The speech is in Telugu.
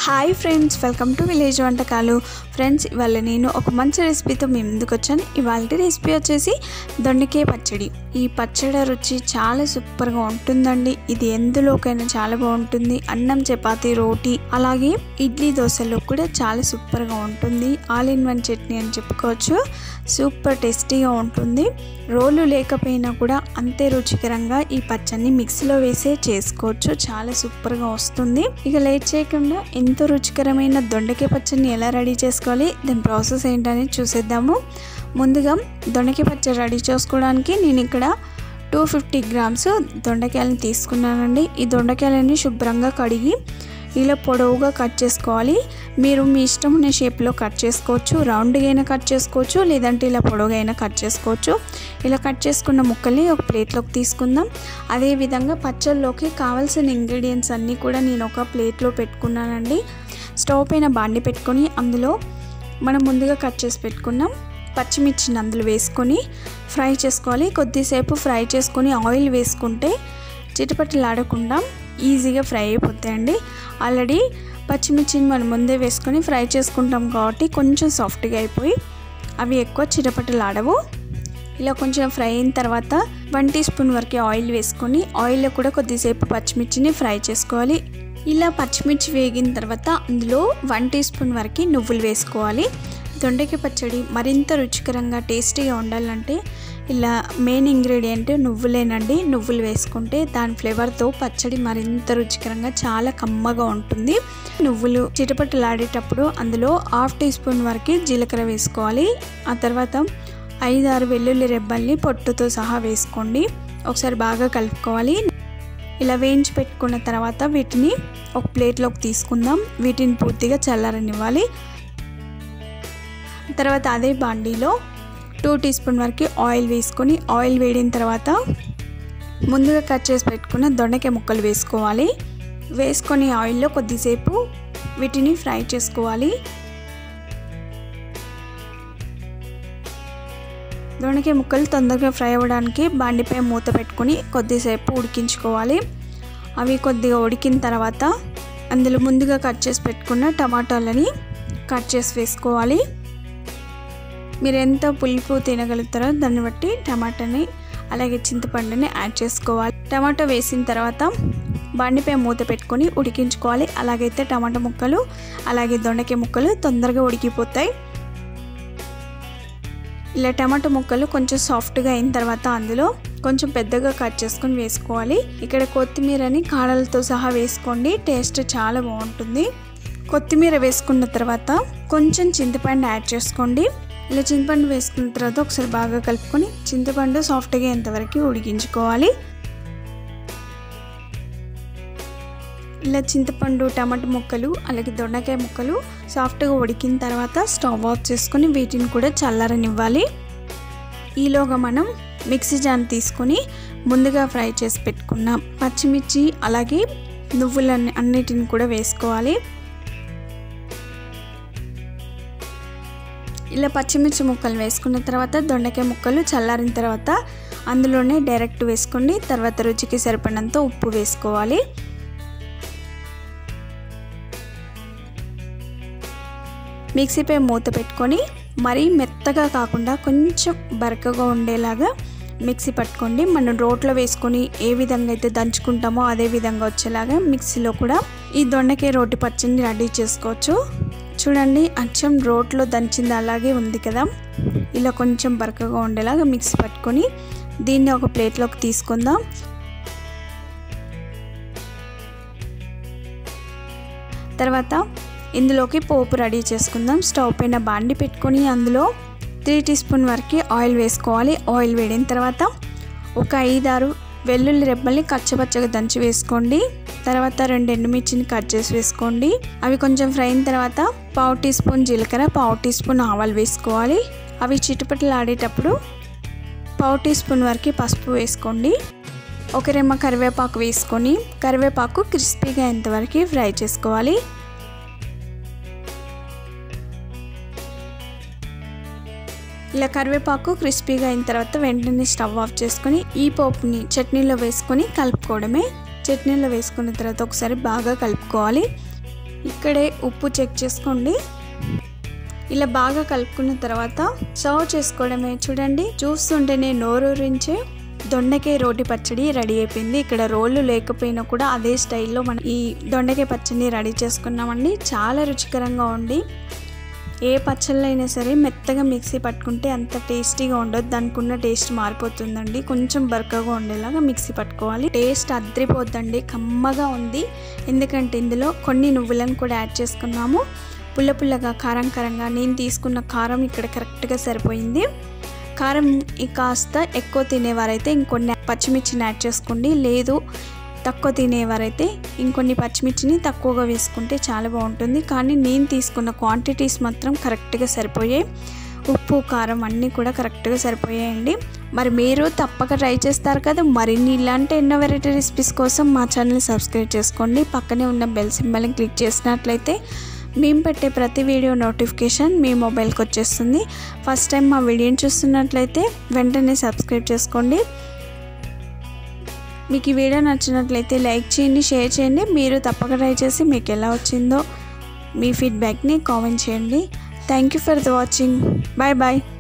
hi friends welcome to village వంటకాలు ఫ్రెండ్స్ ఇవాళ నేను ఒక మంచి రెసిపీతో మీ ముందుకు వచ్చాను ఇవాళ రెసిపీ వచ్చేసి దొండకాయ పచ్చడి ఈ పచ్చడి రుచి చాలా సూపర్గా ఉంటుందండి ఇది ఎందులోకైనా చాలా బాగుంటుంది అన్నం చపాతీ రోటీ అలాగే ఇడ్లీ దోశలో కూడా చాలా సూపర్గా ఉంటుంది ఆల్ ఇన్ వన్ చట్నీ అని చెప్పుకోవచ్చు సూపర్ టేస్టీగా ఉంటుంది రోలు లేకపోయినా కూడా అంతే రుచికరంగా ఈ పచ్చడిని మిక్సీలో వేసే చేసుకోవచ్చు చాలా సూపర్గా వస్తుంది ఇక లేట్ చేయకుండా ఎంతో రుచికరమైన దొండకాయ పచ్చడిని ఎలా రెడీ చేసుకోవాలి దాని ప్రాసెస్ ఏంటనేది చూసేద్దాము ముందుగా దొండకాయ పచ్చడి రెడీ చేసుకోవడానికి నేను ఇక్కడ టూ ఫిఫ్టీ గ్రామ్స్ దొండకాయలను తీసుకున్నానండి ఈ దొండకాయలని శుభ్రంగా కడిగి ఇలా పొడవుగా కట్ చేసుకోవాలి మీరు మీ ఇష్టం ఉన్న షేప్లో కట్ చేసుకోవచ్చు రౌండ్గా అయినా కట్ చేసుకోవచ్చు లేదంటే ఇలా పొడవుగా అయినా కట్ చేసుకోవచ్చు ఇలా కట్ చేసుకున్న ముక్కల్ని ఒక ప్లేట్లోకి తీసుకుందాం అదేవిధంగా పచ్చళ్ళలోకి కావాల్సిన ఇంగ్రీడియంట్స్ అన్నీ కూడా నేను ఒక ప్లేట్లో పెట్టుకున్నానండి స్టవ్ పైన బాండి పెట్టుకొని అందులో మనం ముందుగా కట్ చేసి పెట్టుకున్నాం పచ్చిమిర్చిని అందులో వేసుకొని ఫ్రై చేసుకోవాలి కొద్దిసేపు ఫ్రై చేసుకొని ఆయిల్ వేసుకుంటే చిటపటలాడకుండా ఈజీగా ఫ్రై అయిపోతాయండి ఆల్రెడీ పచ్చిమిర్చిని మనం ముందే వేసుకొని ఫ్రై చేసుకుంటాం కాబట్టి కొంచెం సాఫ్ట్గా అయిపోయి అవి ఎక్కువ చిటపటలాడవు ఇలా కొంచెం ఫ్రై అయిన తర్వాత వన్ టీ స్పూన్ వరకు ఆయిల్ వేసుకొని ఆయిల్లో కూడా కొద్దిసేపు పచ్చిమిర్చిని ఫ్రై చేసుకోవాలి ఇలా పచ్చిమిర్చి వేగిన తర్వాత అందులో వన్ టీ స్పూన్ వరకు నువ్వులు వేసుకోవాలి దొండకాయ పచ్చడి మరింత రుచికరంగా టేస్టీగా ఉండాలంటే ఇలా మెయిన్ ఇంగ్రీడియంట్ నువ్వులేనండి నువ్వులు వేసుకుంటే దాని ఫ్లేవర్తో పచ్చడి మరింత రుచికరంగా చాలా కమ్మగా ఉంటుంది నువ్వులు చిటపటలాడేటప్పుడు అందులో హాఫ్ టీ స్పూన్ వరకు జీలకర్ర వేసుకోవాలి ఆ తర్వాత ఐదు ఆరు వెల్లుల్లి రెబ్బల్ని పొట్టుతో సహా వేసుకోండి ఒకసారి బాగా కలుపుకోవాలి ఇలా వేయించి పెట్టుకున్న తర్వాత వీటిని ఒక ప్లేట్లోకి తీసుకుందాం వీటిని పూర్తిగా చల్లారనివ్వాలి తర్వాత అదే బాండీలో టూ టీ స్పూన్ వరకు ఆయిల్ వేసుకొని ఆయిల్ వేడిన తర్వాత ముందుగా కట్ చేసి పెట్టుకున్న దొండకాయ ముక్కలు వేసుకోవాలి వేసుకొని ఆయిల్లో కొద్దిసేపు వీటిని ఫ్రై చేసుకోవాలి దొండకాయ ముక్కలు తొందరగా ఫ్రై అవ్వడానికి బాండిపై మూత పెట్టుకొని కొద్దిసేపు ఉడికించుకోవాలి అవి కొద్దిగా ఉడికిన తర్వాత అందులో ముందుగా కట్ చేసి పెట్టుకున్న టమాటాలని కట్ చేసి వేసుకోవాలి మీరు ఎంత పులుపు తినగలుగుతారో దాన్ని బట్టి టమాటాని అలాగే చింతపండుని యాడ్ చేసుకోవాలి టమాటా వేసిన తర్వాత బండిపై మూత పెట్టుకొని ఉడికించుకోవాలి అలాగైతే టమాటా ముక్కలు అలాగే దొండకాయ ముక్కలు తొందరగా ఉడికిపోతాయి ఇలా టమాటా ముక్కలు కొంచెం సాఫ్ట్గా అయిన తర్వాత అందులో కొంచెం పెద్దగా కట్ చేసుకొని వేసుకోవాలి ఇక్కడ కొత్తిమీరని కాడలతో సహా వేసుకోండి టేస్ట్ చాలా బాగుంటుంది కొత్తిమీర వేసుకున్న తర్వాత కొంచెం చింతపండు యాడ్ చేసుకోండి ఇలా చింతపండు వేసుకున్న తర్వాత ఒకసారి బాగా కలుపుకొని చింతపండు సాఫ్ట్గా ఎంతవరకు ఉడికించుకోవాలి ఇలా చింతపండు టమాటా ముక్కలు అలాగే దొండకాయ ముక్కలు సాఫ్ట్గా ఉడికిన తర్వాత స్టవ్ ఆఫ్ చేసుకొని వీటిని కూడా చల్లారనివ్వాలి ఈలోగా మనం మిక్సీ జాన్ తీసుకొని ముందుగా ఫ్రై చేసి పెట్టుకున్నాం పచ్చిమిర్చి అలాగే నువ్వులన్నీ అన్నిటిని కూడా వేసుకోవాలి ఇలా పచ్చిమిర్చి ముక్కలు వేసుకున్న తర్వాత దొండకాయ ముక్కలు చల్లారిన తర్వాత అందులోనే డైరెక్ట్ వేసుకోండి తర్వాత రుచికి సరిపడినంత ఉప్పు వేసుకోవాలి మిక్సీపై మూత పెట్టుకొని మరీ మెత్తగా కాకుండా కొంచెం బరకగా ఉండేలాగా మిక్సీ పట్టుకోండి మనం రోట్లో వేసుకొని ఏ విధంగా అయితే దంచుకుంటామో అదే విధంగా వచ్చేలాగా మిక్సీలో కూడా ఈ దొండకాయ రోటి పచ్చడిని రెడీ చేసుకోవచ్చు చూడండి అచ్చం రోట్లో దంచింది అలాగే ఉంది కదా ఇలా కొంచెం బరకగా ఉండేలాగా మిక్సీ పట్టుకొని దీన్ని ఒక ప్లేట్లోకి తీసుకుందాం తర్వాత ఇందులోకి పోపు రెడీ చేసుకుందాం స్టవ్ పైన బాండి పెట్టుకొని అందులో త్రీ టీ స్పూన్ వరకు ఆయిల్ వేసుకోవాలి ఆయిల్ వేడిన తర్వాత ఒక ఐదారు వెల్లుల్లి రెబ్బల్ని కచ్చపచ్చగా దంచి వేసుకోండి తర్వాత రెండు ఎండుమిర్చిని కట్ చేసి వేసుకోండి అవి కొంచెం ఫ్రై అయిన తర్వాత పావు టీ స్పూన్ జీలకర్ర పావు టీ స్పూన్ ఆవాలు వేసుకోవాలి అవి చిటుపట్లు ఆడేటప్పుడు పావు టీ స్పూన్ వరకు పసుపు వేసుకోండి ఒక రెమ్మ కరివేపాకు వేసుకొని కరివేపాకు క్రిస్పీగా అయ్యేంతవరకు ఫ్రై చేసుకోవాలి ఇలా కరివేపాకు క్రిస్పీగా అయిన తర్వాత వెంటనే స్టవ్ ఆఫ్ చేసుకొని ఈ పోపుని చట్నీలో వేసుకొని కలుపుకోవడమే చట్నీలో వేసుకున్న తర్వాత ఒకసారి బాగా కలుపుకోవాలి ఇక్కడే ఉప్పు చెక్ చేసుకోండి ఇలా బాగా కలుపుకున్న తర్వాత సర్వ్ చేసుకోవడమే చూడండి చూస్తుంటేనే నోరూరించే దొండకాయ రోటి పచ్చడి రెడీ అయిపోయింది ఇక్కడ రోళ్ళు లేకపోయినా కూడా అదే స్టైల్లో మనం ఈ దొండకాయ పచ్చడిని రెడీ చేసుకున్నామండి చాలా రుచికరంగా ఉంది ఏ పచ్చళ్ళు అయినా సరే మెత్తగా మిక్సీ పట్టుకుంటే అంత టేస్టీగా ఉండదు దానికి ఉన్న టేస్ట్ మారిపోతుందండి కొంచెం బరకగా ఉండేలాగా మిక్సీ పట్టుకోవాలి టేస్ట్ అద్రిపోద్దండి కమ్మగా ఉంది ఎందుకంటే ఇందులో కొన్ని నువ్వులను కూడా యాడ్ చేసుకున్నాము పుల్ల పుల్లగా కారం కారంగా నేను తీసుకున్న కారం ఇక్కడ కరెక్ట్గా సరిపోయింది కారం కాస్త ఎక్కువ తినేవారైతే ఇంకొన్ని పచ్చిమిర్చిని యాడ్ చేసుకోండి లేదు తక్కువ తినేవారైతే ఇంకొన్ని పచ్చిమిర్చిని తక్కువగా వేసుకుంటే చాలా బాగుంటుంది కానీ నేను తీసుకున్న క్వాంటిటీస్ మాత్రం కరెక్ట్గా సరిపోయాయి ఉప్పు కారం అన్నీ కూడా కరెక్ట్గా సరిపోయాయండి మరి మీరు తప్పక ట్రై చేస్తారు కదా మరిన్ని ఇలాంటి ఎన్నో వెరైటీ రెసిపీస్ కోసం మా ఛానల్ సబ్స్క్రైబ్ చేసుకోండి పక్కనే ఉన్న బెల్ సింబల్ని క్లిక్ చేసినట్లయితే మేము పెట్టే ప్రతి వీడియో నోటిఫికేషన్ మీ మొబైల్కి వచ్చేస్తుంది ఫస్ట్ టైం మా వీడియోని చూస్తున్నట్లయితే వెంటనే సబ్స్క్రైబ్ చేసుకోండి మీకు ఈ వీడియో నచ్చినట్లయితే లైక్ చేయండి షేర్ చేయండి మీరు తప్పక ట్రై చేసి మీకు ఎలా వచ్చిందో మీ ఫీడ్బ్యాక్ని కామెంట్ చేయండి thank you for the watching bye bye